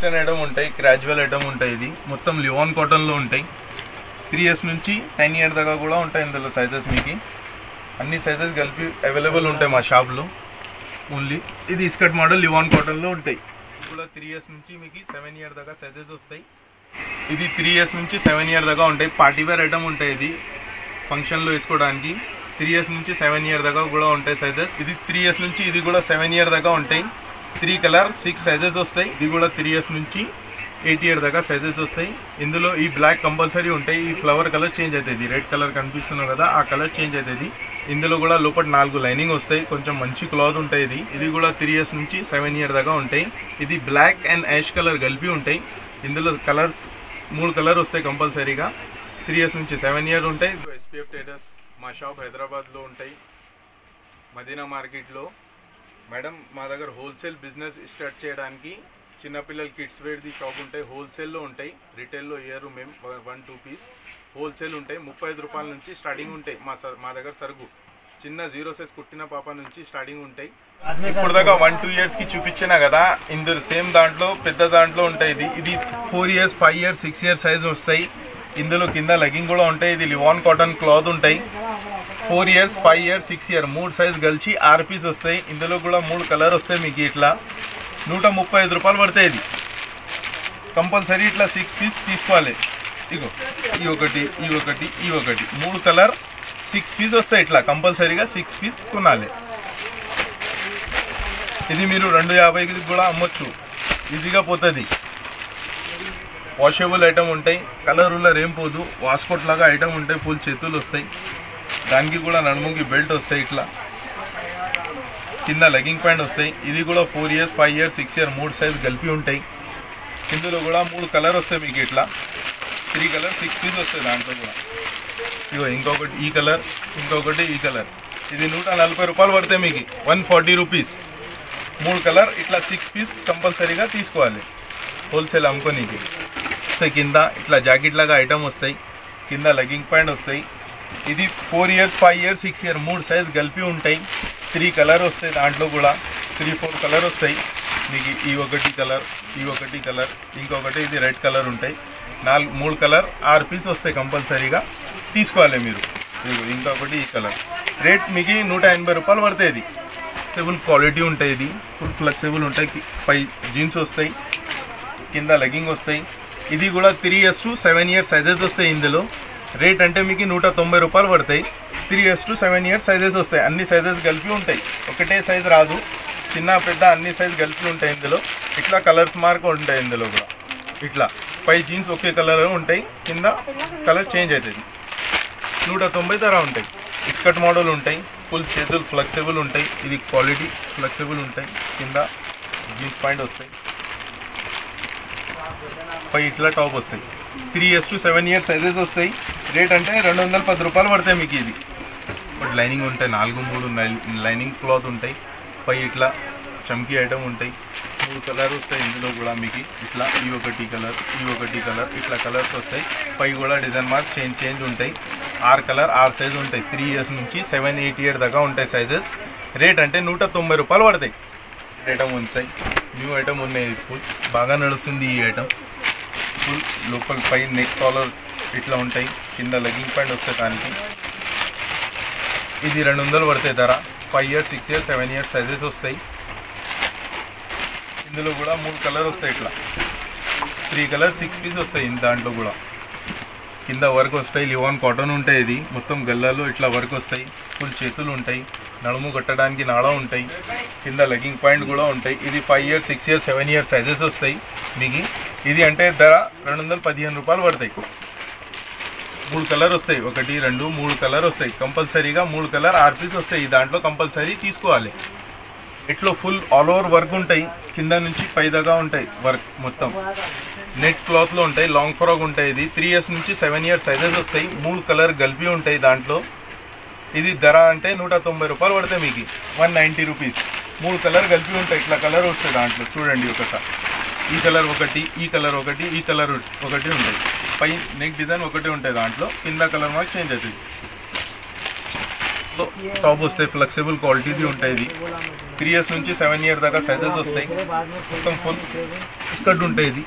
western item ఉంటాయి క్రాజువల్ item ఉంటాయి ఇది మొత్తం లివాన్ కాటన్లో ఉంటాయి త్రీ ఇయర్స్ నుంచి టెన్ ఇయర్ దాకా కూడా ఉంటాయి ఇందులో సైజెస్ మీకు అన్ని సైజెస్ కలిపి అవైలబుల్ ఉంటాయి మా షాప్లో ఓన్లీ ఇది ఇస్కట్ మోడల్ లివాన్ కాటన్లో ఉంటాయి కూడా త్రీ ఇయర్స్ నుంచి మీకు సెవెన్ ఇయర్ దాకా సైజెస్ వస్తాయి ఇది త్రీ ఇయర్స్ నుంచి సెవెన్ ఇయర్ దాకా ఉంటాయి పార్టీ వేర్ ఐటమ్ ఉంటాయి ఇది ఫంక్షన్లో వేసుకోవడానికి త్రీ ఇయర్స్ నుంచి సెవెన్ ఇయర్ దాకా కూడా ఉంటాయి సైజెస్ ఇది త్రీ ఇయర్స్ నుంచి ఇది కూడా సెవెన్ ఇయర్ దాకా ఉంటాయి త్రీ కలర్ సిక్స్ సైజెస్ వస్తాయి ఇది కూడా త్రీ ఇయర్స్ నుంచి ఎయిట్ ఇయర్ దాకా సైజెస్ వస్తాయి ఇందులో ఈ బ్లాక్ కంపల్సరీ ఉంటాయి ఈ ఫ్లవర్ కలర్ చేంజ్ అవుతుంది రెడ్ కలర్ కనిపిస్తున్నావు కదా ఆ కలర్ చేంజ్ అవుతుంది ఇందులో కూడా లోపల నాలుగు లైనింగ్ వస్తాయి కొంచెం మంచి క్లాత్ ఉంటాయి ఇది ఇది కూడా త్రీ ఇయర్స్ నుంచి సెవెన్ ఇయర్ దాకా ఉంటాయి ఇది బ్లాక్ అండ్ యాష్ కలర్ కలిపి ఉంటాయి ఇందులో కలర్స్ మూడు కలర్ వస్తాయి కంపల్సరీగా త్రీ ఇయర్స్ నుంచి సెవెన్ ఇయర్ ఉంటాయి ఎస్పీఎఫ్ టేటర్స్ మా షాప్ హైదరాబాద్లో ఉంటాయి మదీనా మార్కెట్లో మేడం మా దగ్గర హోల్సేల్ బిజినెస్ స్టార్ట్ చేయడానికి చిన్నపిల్లల కిడ్స్ వేర్ది షాప్ ఉంటాయి హోల్సేల్లో ఉంటాయి రిటైల్లో ఇయర్ మేము వన్ టూ పీస్ హోల్సేల్ ఉంటాయి ముప్పై ఐదు రూపాయల నుంచి స్టార్టింగ్ ఉంటాయి మా సర్ మా దగ్గర సరుకు చిన్న జీరో సైజ్ కుట్టిన పాప నుంచి స్టార్టింగ్ ఉంటాయి ఇప్పుడు దాకా వన్ టూ ఇయర్స్ కి చూపించినా కదా ఇందులో సేమ్ దాంట్లో పెద్ద దాంట్లో ఉంటాయి ఇది ఇది four years five years six years size వస్తాయి ఇందులో కింద లెగింగ్ కూడా ఉంటాయి ఇది లివాన్ కాటన్ క్లాత్ ఉంటాయి four years five years six year మూడు సైజ్ కలిసి ఆరు పీస్ వస్తాయి ఇందులో కూడా మూడు కలర్ వస్తాయి మీకు ఇట్లా నూట ముప్పై ఐదు రూపాయలు పడతాయి ఇది కంపల్సరీ ఇట్లా సిక్స్ పీస్ తీసుకోవాలి ఇగో ఈ ఒకటి ఈ ఒకటి ఈ ఒకటి మూడు కలర్ సిక్స్ పీస్ వస్తాయి ఇట్లా కంపల్సరీగా సిక్స్ పీస్ కొనాలి ఇది మీరు రెండు యాభైకి కూడా అమ్మొచ్చు ఈజీగా పోతుంది వాషబుల్ ఐటమ్ ఉంటాయి కలర్ ఉల్లర్ ఏం పోదు వాస్కోట్ లాగా ఐటమ్ ఉంటాయి ఫుల్ చేతులు వస్తాయి దానికి కూడా నడుముకి బెల్ట్ వస్తాయి ఇట్లా కింద లెగింగ్ ప్యాంట్ వస్తాయి ఇది కూడా four years five years six year మూడు సైజ్ కలిపి ఉంటాయి ఇందులో కూడా మూడు కలర్ వస్తాయి మీకు ఇట్లా త్రీ కలర్ సిక్స్ పీస్ వస్తాయి దాంట్లో కూడా ఇగో ఇంకొకటి ఈ కలర్ ఇంకొకటి ఈ కలర్ ఇది నూట నలభై రూపాయలు పడతాయి మీకు వన్ ఫార్టీ రూపీస్ మూడు కలర్ ఇట్లా సిక్స్ పీస్ కంపల్సరీగా తీసుకోవాలి హోల్సేల్ అమ్ముకోనీకి వస్తాయి కింద ఇట్లా జాకెట్ లాగా ఐటమ్ వస్తాయి కింద లెగింగ్ ప్యాంట్ వస్తాయి ఇది four years five years six year మూడు సైజ్ కలిపి ఉంటాయి త్రీ కలర్ వస్తాయి దాంట్లో కూడా త్రీ ఫోర్ కలర్ వస్తాయి మీకు ఈ ఒకటి కలర్ ఈ ఒకటి కలర్ ఇంకొకటి ఇది రెడ్ కలర్ ఉంటాయి నాలుగు మూడు కలర్ ఆరు పీస్ వస్తాయి కంపల్సరీగా తీసుకోవాలి మీరు ఇదిగో ఇంకొకటి ఈ కలర్ రేట్ మీకు నూట ఎనభై రూపాయలు పడతాయి ఇది ఫ్లెక్సిబుల్ క్వాలిటీ ఉంటాయి ఇది ఫుల్ ఫ్లెక్సిబుల్ ఉంటాయి పై జీన్స్ వస్తాయి కింద లెగింగ్ వస్తాయి ఇది కూడా three years to seven years sizes వస్తాయి ఇందులో రేట్ అంటే మీకు నూట తొంభై రూపాయలు పడతాయి three years to seven years sizes వస్తాయి అన్ని సైజెస్ కలిపి ఉంటాయి ఒకటే సైజ్ రాదు చిన్న పెద్ద అన్ని సైజ్ కలిపి ఉంటాయి ఇందులో ఇట్లా కలర్స్ మార్క్ ఉంటాయి ఇందులో కూడా ఇట్లా పై జీన్స్ ఒకే కలర్ ఉంటాయి కింద కలర్ చేంజ్ అవుతుంది నూట తొంభై ధర ఉంటాయి ఇస్కట్ మోడల్ ఉంటాయి ఫుల్ చేతులు ఫ్లెక్సిబుల్ ఉంటాయి ఇది క్వాలిటీ ఫ్లెక్సిబుల్ ఉంటాయి కింద జీన్స్ పాయింట్ వస్తాయి పై ఇట్లా టాప్ వస్తాయి three years to seven years sizes వస్తాయి రేట్ అంటే రెండు వందల పది రూపాయలు పడతాయి మీకు ఇది బట్ లైనింగ్ ఉంటాయి నాలుగు మూడు లైనింగ్ క్లాత్ ఉంటాయి పై ఇట్లా చమ్కీ ఐటమ్ ఉంటాయి మూడు కలర్ వస్తాయి ఇందులో కూడా మీకు ఇట్లా ఈ ఒకటి కలర్ ఈ ఒకటి కలర్ ఇట్లా కలర్స్ వస్తాయి పై కూడా డిజైన్ మార్క్ చేంజ్ చేంజ్ ఉంటాయి ఆరు కలర్ ఆరు సైజ్ ఉంటాయి త్రీ ఇయర్స్ నుంచి సెవెన్ ఎయిట్ ఇయర్ దాకా ఉంటాయి సైజెస్ రేట్ అంటే నూట తొంభై రూపాయలు పడతాయి ఐటమ్ ఉంటాయి న్యూ ఐటమ్ ఉన్నాయి ఇది ఫుల్ బాగా నడుస్తుంది ఈ ఐటమ్ ఫుల్ లోపల పై నెక్ కాలర్ ఇట్లా ఉంటాయి కింద లెగింగ్ ప్యాంట్ వస్తాయి దానికి ఇది రెండు వందలు పడతాయి ధర five years six years seven years sizes వస్తాయి ఇందులో కూడా మూడు కలర్ వస్తాయి ఇట్లా త్రీ కలర్ సిక్స్ పీస్ వస్తాయి ఇన్ దాంట్లో కూడా కింద వర్క్ వస్తాయి లివాన్ కాటన్ ఉంటాయి ఇది మొత్తం గల్లాలో ఇట్లా వర్క్ వస్తాయి ఫుల్ చేతులు ఉంటాయి నడుము కట్టడానికి నాడ ఉంటాయి కింద లెగింగ్ పాయింట్ కూడా ఉంటాయి ఇది five years six years seven years sizes వస్తాయి మీకు ఇది అంటే ధర రెండు వందల పదిహేను రూపాయలు పడతాయి మూడు కలర్ వస్తాయి ఒకటి రెండు మూడు కలర్ వస్తాయి కంపల్సరీగా మూడు కలర్ ఆరు పీస్ వస్తాయి దాంట్లో కంపల్సరీ తీసుకోవాలి ఇట్లో ఫుల్ ఆల్ ఓవర్ వర్క్ ఉంటాయి కింద నుంచి పై దాకా ఉంటాయి వర్క్ మొత్తం నెట్ క్లాత్లో ఉంటాయి లాంగ్ ఫ్రాక్ ఉంటాయి ఇది త్రీ ఇయర్స్ నుంచి సెవెన్ ఇయర్స్ సైజెస్ వస్తాయి మూడు కలర్ కలిపి ఉంటాయి దాంట్లో ఇది ధర అంటే నూట తొంభై రూపాయలు పడతాయి మీకు వన్ నైంటీ రూపీస్ మూడు కలర్ కలిపి ఉంటాయి ఇట్లా కలర్ వస్తాయి దాంట్లో చూడండి ఒకసారి ఈ కలర్ ఒకటి ఈ కలర్ ఒకటి ఈ కలర్ ఒకటి ఉంటాయి పై నెక్ డిజైన్ ఒకటి ఉంటాయి దాంట్లో కింద కలర్ మార్క్ చేంజ్ అవుతుంది టాప్ వస్తాయి ఫ్లెక్సిబుల్ క్వాలిటీది ఉంటాయి ఇది త్రీ ఇయర్స్ నుంచి సెవెన్ ఇయర్ దాకా సైజెస్ వస్తాయి మొత్తం ఫుల్ స్కర్ట్ ఉంటాయి ఇది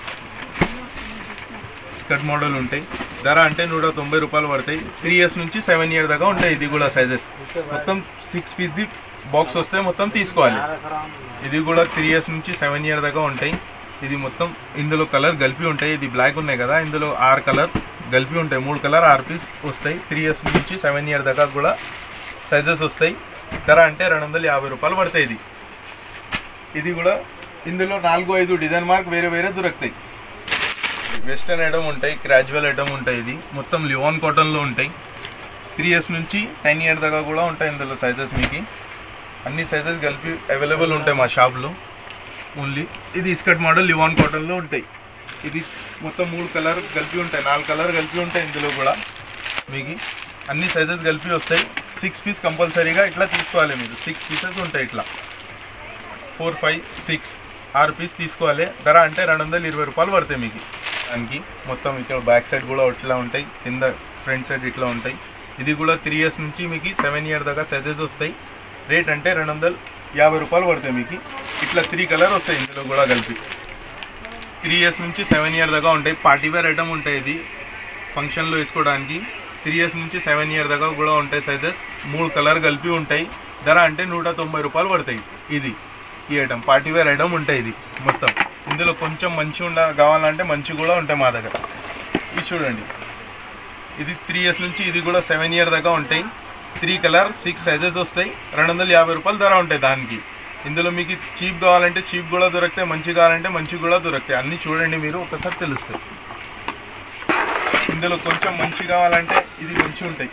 స్కర్ట్ మోడల్ ఉంటాయి ధర అంటే నూట తొంభై రూపాయలు పడతాయి త్రీ ఇయర్స్ నుంచి సెవెన్ ఇయర్ దాకా ఉంటాయి ఇది కూడా సైజెస్ మొత్తం సిక్స్ పీస్ది బాక్స్ వస్తే మొత్తం తీసుకోవాలి ఇది కూడా త్రీ ఇయర్స్ నుంచి సెవెన్ ఇయర్ దాకా ఉంటాయి ఇది మొత్తం ఇందులో కలర్ గలిపి ఉంటాయి ఇది బ్లాక్ ఉన్నాయి కదా ఇందులో ఆరు కలర్ గలిపి ఉంటాయి మూడు కలర్ ఆరు పీస్ వస్తాయి త్రీ ఇయర్స్ నుంచి సెవెన్ ఇయర్ దాకా కూడా సైజెస్ వస్తాయి ధర అంటే రెండు వందల యాభై రూపాయలు పడతాయి ఇది ఇది కూడా ఇందులో నాలుగు ఐదు డిజైన్ మార్క్ వేరే వేరే దొరుకుతాయి వెస్టర్న్ ఐటమ్ ఉంటాయి క్రాజువల్ ఐటమ్ ఉంటాయి ఇది మొత్తం లివాన్ కాటన్లో ఉంటాయి త్రీ ఇయర్స్ నుంచి టెన్ ఇయర్ దాకా కూడా ఉంటాయి ఇందులో సైజెస్ మీకు అన్ని సైజెస్ కలిపి అవైలబుల్ ఉంటాయి మా షాప్లో ఓన్లీ ఇది ఇస్కట్ మోడల్ లివాన్ కాటన్లో ఉంటాయి ఇది మొత్తం మూడు కలర్ కలిపి ఉంటాయి నాలుగు కలర్ కలిపి ఉంటాయి ఇందులో కూడా మీకు అన్ని సైజెస్ కలిపి వస్తాయి సిక్స్ పీస్ కంపల్సరీగా ఇట్లా తీసుకోవాలి మీరు సిక్స్ పీసెస్ ఉంటాయి ఇట్లా ఫోర్ ఫైవ్ సిక్స్ ఆరు పీస్ తీసుకోవాలి ధర అంటే రెండు వందల ఇరవై రూపాయలు పడతాయి మీకు దానికి మొత్తం ఇక్కడ బ్యాక్ సైడ్ కూడా ఇట్లా ఉంటాయి కింద ఫ్రంట్ సైడ్ ఇట్లా ఉంటాయి ఇది కూడా త్రీ ఇయర్స్ నుంచి మీకు సెవెన్ ఇయర్ దాకా సైజెస్ వస్తాయి రేట్ అంటే రెండు వందల యాభై రూపాయలు పడతాయి మీకు ఇట్లా త్రీ కలర్ వస్తాయి ఇందులో కూడా కలిపి త్రీ ఇయర్స్ నుంచి సెవెన్ ఇయర్ దాకా ఉంటాయి పార్టీ వేర్ ఐటమ్ ఉంటాయి ఇది ఫంక్షన్లో వేసుకోవడానికి త్రీ ఇయర్స్ నుంచి సెవెన్ ఇయర్ దాకా కూడా ఉంటాయి సైజెస్ మూడు కలర్ కలిపి ఉంటాయి ధర అంటే నూట తొంభై రూపాయలు పడతాయి ఇది ఈ ఐటమ్ పార్టీ వేర్ ఐటమ్ ఉంటాయి ఇది మొత్తం ఇందులో కొంచెం మంచి ఉండ కావాలంటే మంచి కూడా ఉంటాయి మా దగ్గర ఇది చూడండి ఇది త్రీ ఇయర్స్ నుంచి ఇది కూడా సెవెన్ ఇయర్ దాకా ఉంటాయి త్రీ కలర్ సిక్స్ సైజెస్ వస్తాయి రెండు వందల యాభై రూపాయలు ధర ఉంటాయి దానికి ఇందులో మీకు చీప్ కావాలంటే చీప్ కూడా దొరుకుతాయి మంచి కావాలంటే మంచి కూడా దొరుకుతాయి అన్నీ చూడండి మీరు ఒకసారి తెలుస్తాయి ఇందులో కొంచెం మంచి కావాలంటే ఇది మంచి ఉంటాయి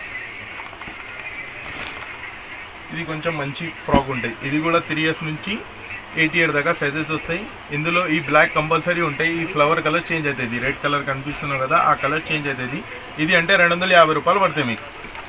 ఇది కొంచెం మంచి ఫ్రాక్ ఉంటాయి ఇది కూడా త్రీ ఇయర్స్ నుంచి ఎయిట్ ఇయర్ దాకా సైజెస్ వస్తాయి ఇందులో ఈ బ్లాక్ కంపల్సరీ ఉంటాయి ఈ ఫ్లవర్ కలర్ చేంజ్ అవుతుంది రెడ్ కలర్ కనిపిస్తున్నావు కదా ఆ కలర్ చేంజ్ అవుతుంది ఇది అంటే రెండు వందల యాభై రూపాయలు పడతాయి మీకు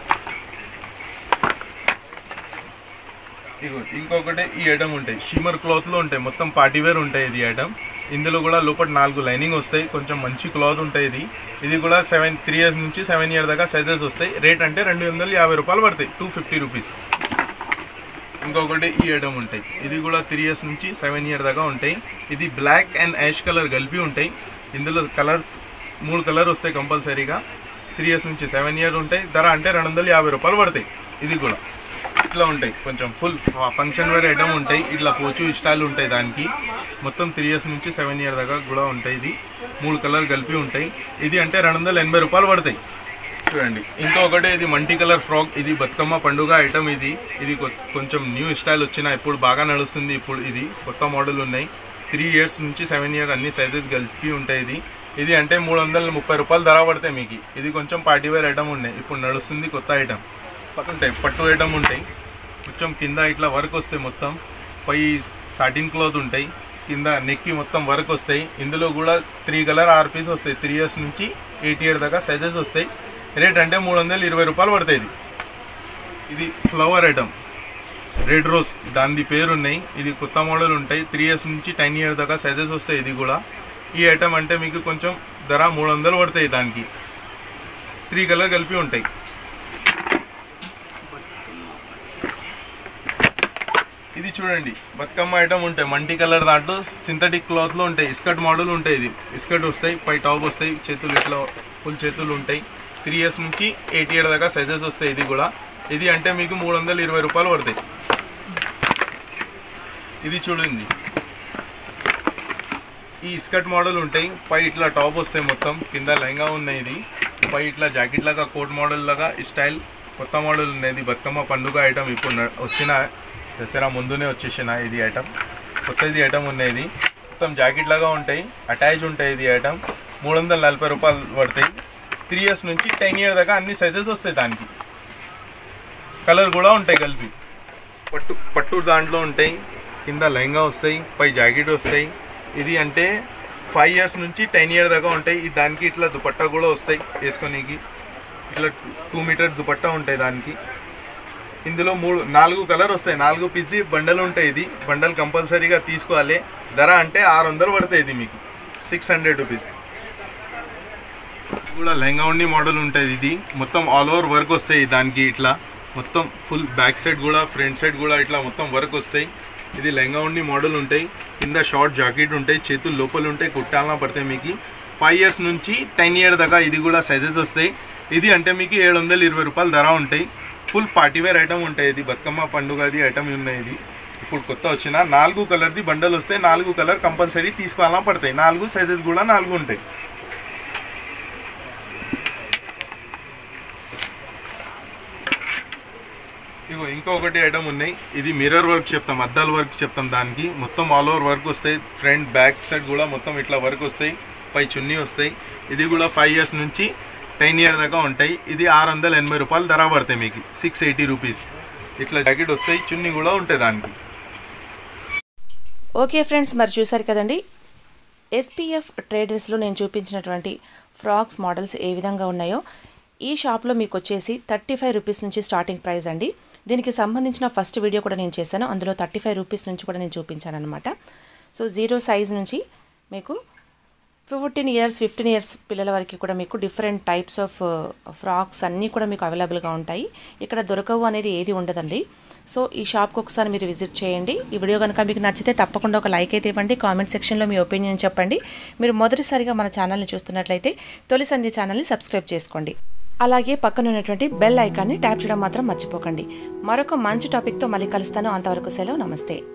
ఇగో ఇంకొకటి ఈ ఐటమ్ ఉంటాయి షిమర్ క్లాత్లో ఉంటాయి మొత్తం పార్టీ వేర్ ఉంటాయి ఇది ఐటమ్ ఇందులో కూడా లోపల నాలుగు లైనింగ్ వస్తాయి కొంచెం మంచి క్లాత్ ఉంటాయి ఇది ఇది కూడా సెవెన్ త్రీ ఇయర్స్ నుంచి సెవెన్ ఇయర్ దాకా సైజెస్ వస్తాయి రేట్ అంటే రెండు వందల యాభై రూపాయలు పడతాయి టూ ఫిఫ్టీ రూపీస్ ఇంకొకటి ఈ ఐటమ్ ఉంటాయి ఇది కూడా త్రీ ఇయర్స్ నుంచి సెవెన్ ఇయర్ దాకా ఉంటాయి ఇది బ్లాక్ అండ్ యాష్ కలర్ కలిపి ఉంటాయి ఇందులో కలర్స్ మూడు కలర్ వస్తాయి కంపల్సరీగా త్రీ ఇయర్స్ నుంచి సెవెన్ ఇయర్ ఉంటాయి ధర అంటే రెండు వందల యాభై రూపాయలు పడతాయి ఇది కూడా ఇట్లా ఉంటాయి కొంచెం ఫుల్ ఫంక్షన్ వేర్ ఐటమ్ ఉంటాయి ఇట్లా పోచు స్టైల్ ఉంటాయి దానికి మొత్తం త్రీ ఇయర్స్ నుంచి సెవెన్ ఇయర్ దాకా కూడా ఉంటాయి ఇది మూడు కలర్ కలిపి ఉంటాయి ఇది అంటే రెండు వందల ఎనభై రూపాయలు పడతాయి చూడండి ఇంకొకటి ఇది మల్టీ కలర్ ఫ్రాక్ ఇది బతుకమ్మ పండుగ ఐటమ్ ఇది ఇది కొ- కొంచెం న్యూ స్టైల్ వచ్చిన ఇప్పుడు బాగా నడుస్తుంది ఇప్పుడు ఇది కొత్త మోడల్ ఉన్నాయి త్రీ ఇయర్స్ నుంచి సెవెన్ ఇయర్ అన్ని సైజెస్ కలిపి ఉంటాయి ఇది ఇది అంటే మూడు వందల ముప్పై రూపాయలు ధర పడతాయి మీకు ఇది కొంచెం పార్టీ వేర్ ఐటమ్ ఉన్నాయి ఇప్పుడు నడుస్తుంది కొత్త ఐటమ్ ఉంటాయి పట్టు ఐటమ్ ఉంటాయి కొంచెం కింద ఇట్లా వర్క్ వస్తాయి మొత్తం పై సాటిన్ క్లాత్ ఉంటాయి కింద నెక్కి మొత్తం వర్క్ వస్తాయి ఇందులో కూడా త్రీ కలర్ ఆరు పీస్ వస్తాయి త్రీ ఇయర్స్ నుంచి ఎయిట్ ఇయర్ దాకా సైజెస్ వస్తాయి రేట్ అంటే మూడు వందల ఇరవై రూపాయలు పడతాయి ఇది ఇది ఫ్లవర్ ఐటమ్ రెడ్ రోజ్ దాని పేరు ఉన్నాయి ఇది కొత్త మోడల్ ఉంటాయి త్రీ ఇయర్స్ నుంచి టెన్ ఇయర్ దాకా సైజెస్ వస్తాయి ఇది కూడా ఈ ఐటమ్ అంటే మీకు కొంచెం ధర మూడు వందలు పడతాయి దానికి త్రీ కలర్ కలిపి ఉంటాయి ఇది చూడండి బతుకమ్మ ఐటమ్ ఉంటాయి మల్టీ కలర్ దాంట్లో సింథటిక్ క్లాత్లో ఉంటాయి ఇస్కట్ మోడల్ ఉంటాయి ఇది ఇస్కట్ వస్తాయి పై టాప్ వస్తాయి చేతులు ఇట్లా ఫుల్ చేతులు ఉంటాయి త్రీ ఇయర్స్ నుంచి ఎయిట్ ఇయర్ దాకా సైజెస్ వస్తాయి ఇది కూడా ఇది అంటే మీకు మూడు వందల ఇరవై రూపాయలు పడతాయి ఇది చూడండి ఈ స్కర్ట్ మోడల్ ఉంటాయి పై ఇట్లా టాప్ వస్తాయి మొత్తం కింద లెహంగా ఉన్నాయి ఇది పై ఇట్లా జాకెట్ లాగా కోట్ మోడల్ లాగా ఈ స్టైల్ కొత్త మోడల్ ఉన్నాయి ఇది బతుకమ్మ పండుగ ఐటమ్ ఇప్పుడు న- వచ్చిన దసరా ముందునే వచ్చేసిన ఇది ఐటమ్ కొత్తది ఐటమ్ ఉన్నాయి ఇది మొత్తం జాకెట్ లాగా ఉంటాయి అటాచ్ ఉంటాయి ఇది ఐటమ్ మూడు వందల నలభై రూపాయలు పడతాయి త్రీ ఇయర్స్ నుంచి టెన్ ఇయర్ దాకా అన్ని సైజెస్ వస్తాయి దానికి కలర్ కూడా ఉంటాయి కలిపి పట్టు పట్టు దాంట్లో ఉంటాయి కింద లెహంగా వస్తాయి పై జాకెట్ వస్తాయి ఇది అంటే ఫైవ్ ఇయర్స్ నుంచి టెన్ ఇయర్ దాకా ఉంటాయి ఈ దానికి ఇట్లా దుపట్టా కూడా వస్తాయి వేసుకోనీకి ఇట్లా టూ మీటర్ దుపట్టా ఉంటాయి దానికి ఇందులో మూడు నాలుగు కలర్ వస్తాయి నాలుగు పిజ్జి బండల్ ఉంటాయి ఇది బండల్ కంపల్సరీగా తీసుకోవాలి ధర అంటే ఆరు వందలు పడతాయి ఇది మీకు సిక్స్ హండ్రెడ్ రూపీస్ కూడా లెహంగా ఉండి మోడల్ ఉంటుంది ఇది మొత్తం ఆల్ ఓవర్ వర్క్ వస్తాయి దానికి ఇట్లా మొత్తం ఫుల్ బ్యాక్ సైడ్ కూడా ఫ్రంట్ సైడ్ కూడా ఇట్లా మొత్తం వర్క్ వస్తాయి ఇది లెంగా ఉండి మోడల్ ఉంటాయి కింద షార్ట్ జాకెట్ ఉంటాయి చేతులు లోపల ఉంటాయి కుట్టాలన్నా పడతాయి మీకు ఫైవ్ ఇయర్స్ నుంచి టెన్ ఇయర్ దాకా ఇది కూడా సైజెస్ వస్తాయి ఇది అంటే మీకు ఏడు వందల ఇరవై రూపాయలు ధర ఉంటాయి ఫుల్ పార్టీవేర్ ఐటమ్ ఉంటాయి ఇది బతుకమ్మ పండుగది ఐటమ్ ఉన్నాయి ఇది ఇప్పుడు కొత్త వచ్చిన నాలుగు కలర్ది బండల్ వస్తాయి నాలుగు కలర్ కంపల్సరీ తీసుకోవాలన్నా పడతాయి నాలుగు సైజెస్ కూడా నాలుగు ఉంటాయి ఇగో ఇంకొకటి ఐటమ్ ఉన్నాయి ఇది మిర్రర్ వర్క్ చెప్తాం అద్దాల వర్క్ చెప్తాం దానికి మొత్తం ఆల్ ఓవర్ వర్క్ వస్తాయి ఫ్రంట్ బ్యాక్ సైడ్ కూడా మొత్తం ఇట్లా వర్క్ వస్తాయి పై చున్నీ వస్తాయి ఇది కూడా ఫైవ్ ఇయర్స్ నుంచి టెన్ ఇయర్ దాకా ఉంటాయి ఇది ఆరు వందల ఎనభై రూపాయలు ధర పడతాయి మీకు సిక్స్ ఎయిటీ రూపీస్ ఇట్లా జాకెట్ వస్తాయి చున్నీ కూడా ఉంటాయి దానికి ఓకే ఫ్రెండ్స్ మరి చూసారు కదండి ఎస్పీఎఫ్ ట్రేడర్స్లో నేను చూపించినటువంటి ఫ్రాక్స్ మోడల్స్ ఏ విధంగా ఉన్నాయో ఈ షాప్లో మీకు వచ్చేసి థర్టీ ఫైవ్ రూపీస్ నుంచి స్టార్టింగ్ ప్రైస్ అండి దీనికి సంబంధించిన ఫస్ట్ వీడియో కూడా నేను చేశాను అందులో థర్టీ ఫైవ్ రూపీస్ నుంచి కూడా నేను చూపించాను అనమాట సో జీరో సైజ్ నుంచి మీకు ఫిఫ్టీన్ ఇయర్స్ ఫిఫ్టీన్ ఇయర్స్ పిల్లల వరకు కూడా మీకు డిఫరెంట్ టైప్స్ ఆఫ్ ఫ్రాక్స్ అన్నీ కూడా మీకు అవైలబుల్గా ఉంటాయి ఇక్కడ దొరకవు అనేది ఏది ఉండదండి సో ఈ షాప్కి ఒకసారి మీరు విజిట్ చేయండి ఈ వీడియో కనుక మీకు నచ్చితే తప్పకుండా ఒక లైక్ అయితే ఇవ్వండి కామెంట్ సెక్షన్లో మీ ఒపీనియన్ చెప్పండి మీరు మొదటిసారిగా మన ఛానల్ని చూస్తున్నట్లయితే తొలి సంధి ఛానల్ని సబ్స్క్రైబ్ చేసుకోండి అలాగే పక్కన ఉన్నటువంటి బెల్ ఐకాన్ని ట్యాప్ చేయడం మాత్రం మర్చిపోకండి మరొక మంచి టాపిక్తో మళ్ళీ కలుస్తాను అంతవరకు సెలవు నమస్తే